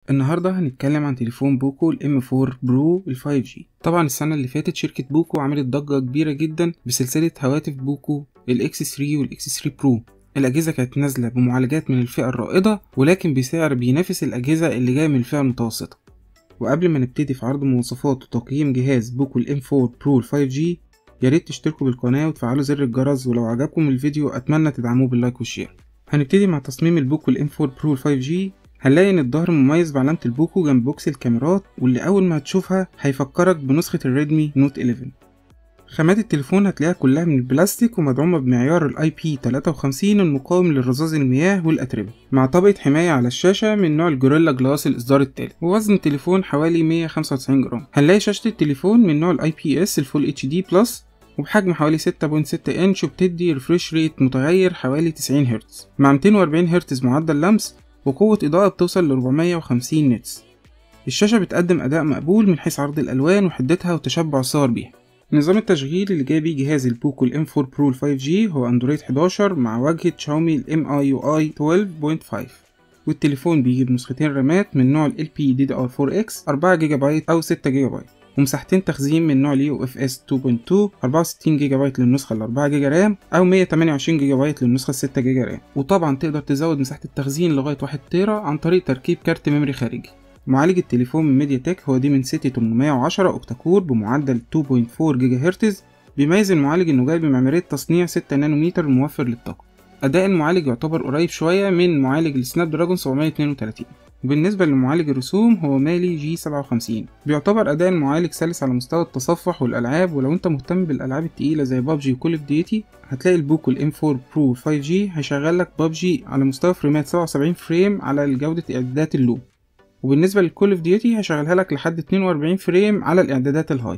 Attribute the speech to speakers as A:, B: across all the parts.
A: النهاردة هنتكلم عن تليفون بوكو الام 4 برو ال 5G طبعا السنة اللي فاتت شركة بوكو عملت ضجة كبيرة جدا بسلسلة هواتف بوكو الاكس 3 والاكس 3 برو الأجهزة كانت نازلة بمعالجات من الفئة الرائدة ولكن بسعر بينافس الأجهزة اللي جاية من الفئة المتوسطة وقبل ما نبتدي في عرض مواصفات وتقييم جهاز بوكو الام 4 برو ال 5G ياريت تشتركوا بالقناة وتفعلوا زر الجرس ولو عجبكم الفيديو أتمنى تدعموه باللايك والشير هنبتدي مع تصميم البوكو الام 4 برو ال 5G هنلاقي ان الظهر مميز بعلامة البوكو جنب بوكس الكاميرات واللي اول ما هتشوفها هيفكرك بنسخة الريدمي نوت 11 خامات التليفون هتلاقيها كلها من البلاستيك ومدعومة بمعيار الاي بي 53 المقاوم للرذاذ المياه والأتربة مع طبقة حماية على الشاشة من نوع الجوريلا جلاس الإصدار التالت ووزن التليفون حوالي 195 جرام هنلاقي شاشة التليفون من نوع الاي بي اس الفول اتش دي بلس وبحجم حوالي 6.6 انش وبتدي ريفريش ريت متغير حوالي 90 هرتز مع 240 هرتز معدل لمس وقوة إضاءة بتوصل ل 450 نتس الشاشة بتقدم أداء مقبول من حيث عرض الألوان وحدتها وتشبع الصور بيها نظام التشغيل اللي جاي بيه جهاز البوكو الام 4 برو 5G هو اندرويد 11 مع واجهة شاومي الام اي يو اي 12.5 والتليفون بيجي بنسختين رامات من نوع ال LP DDR4X 4 جيجا بايت أو 6 جيجا بايت ومساحتين تخزين من نوع اليو اف اس 2.2 64 جيجا بايت للنسخة ال 4 جيجا رام أو 128 جيجا بايت للنسخة 6 جيجا رام وطبعا تقدر تزود مساحة التخزين لغاية 1 تيرا عن طريق تركيب كارت ميموري خارجي معالج التليفون من ميديا تك هو ديمنسيتي 810 اوكتاكور بمعدل 2.4 جيجا هرتز بيميز المعالج انه جاي بمعمارية تصنيع 6 نانومتر موفر للطاقة أداء المعالج يعتبر قريب شوية من معالج السناب دراجون 732 وبالنسبة لمعالج الرسوم هو مالي جي 57 بيعتبر أداء المعالج سلس على مستوى التصفح والألعاب ولو أنت مهتم بالألعاب التقيلة زي بابجي وكول اوف ديوتي هتلاقي البوكو الام 4 برو 5G هيشغل لك بابجي على مستوى فريمات 77 فريم على جودة إعدادات اللو وبالنسبة للكول اوف ديوتي هيشغلها لك لحد 42 فريم على الإعدادات الهاي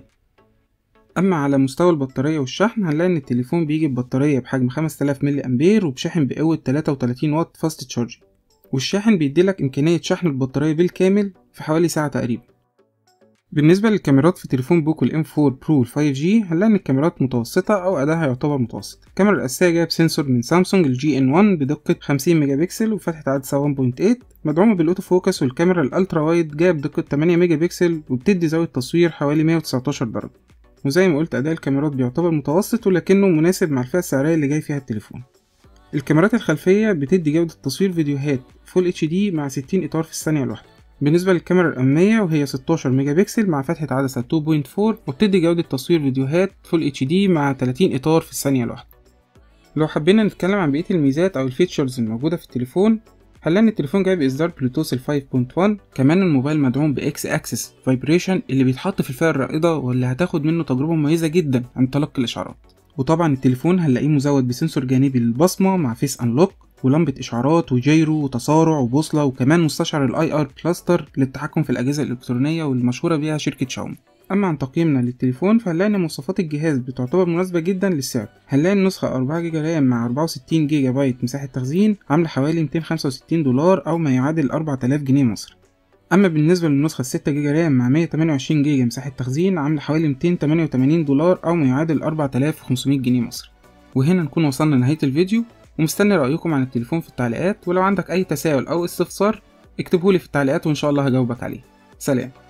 A: أما على مستوى البطارية والشحن هنلاقي إن التليفون بيجي ببطارية بحجم 5000 ملي أمبير وبشاحن بقوة 33 واط فاست تشارجنج والشاحن بيديلك إمكانية شحن البطارية بالكامل في حوالي ساعة تقريبا بالنسبة للكاميرات في تليفون بوكو الام 4 برو 5G هنلاقي إن الكاميرات متوسطة أو أدائها يعتبر متوسط الكاميرا الأساسية جاية بسنسور من سامسونج الجي ان 1 بدقة 50 ميجا بكسل وفتحة عدسة 1.8 مدعومة بالأوتو فوكس والكاميرا الألترا وايد جاية بدقة 8 ميجا بكسل وبتدي زاوية تصوير حوالي 119 درجة وزي ما قلت أداء الكاميرات بيعتبر متوسط ولكنه مناسب مع الفئة السعرية اللي جاي فيها التليفون الكاميرات الخلفية بتدي جودة تصوير فيديوهات فول اتش دي مع 60 إطار في الثانية الواحدة بالنسبة للكاميرا الأمامية وهي 16 ميجا بكسل مع فتحة عدسة 2.4 وبتدي جودة تصوير فيديوهات فول اتش دي مع 30 إطار في الثانية الواحدة لو حبينا نتكلم عن بقية الميزات أو الفيتشرز الموجودة في التليفون هنلاقي ان التليفون جاي باصدار بلوتوث ال 5.1 كمان الموبايل مدعوم باكس اكسس فايبريشن اللي بيتحط في الفئه الرائده واللي هتاخد منه تجربه مميزه جدا عن تلقي الاشعارات وطبعا التليفون هنلاقيه مزود بسنسور جانبي للبصمه مع فيس انلوك ولمبة إشعارات وجيرو وتسارع وبوصلة وكمان مستشعر الاي ار كلاستر للتحكم في الأجهزة الإلكترونية والمشهورة بيها شركة شاومي أما عن تقييمنا للتليفون فهنلاقي إن مواصفات الجهاز بتعتبر مناسبة جدا للسعر هنلاقي النسخة 4 جيجا رام مع 64 جيجا بايت مساحة تخزين عاملة حوالي 265 دولار أو ما يعادل 4000 جنيه مصري أما بالنسبة للنسخة 6 جيجا رام مع 128 جيجا مساحة تخزين عاملة حوالي 288 دولار أو ما يعادل 4500 جنيه مصري وهنا نكون وصلنا لنهاية الفيديو ومستني رأيكم عن التليفون في التعليقات ولو عندك أي تساؤل أو استفسار اكتبهولي في التعليقات وإن شاء الله هجاوبك عليه سلام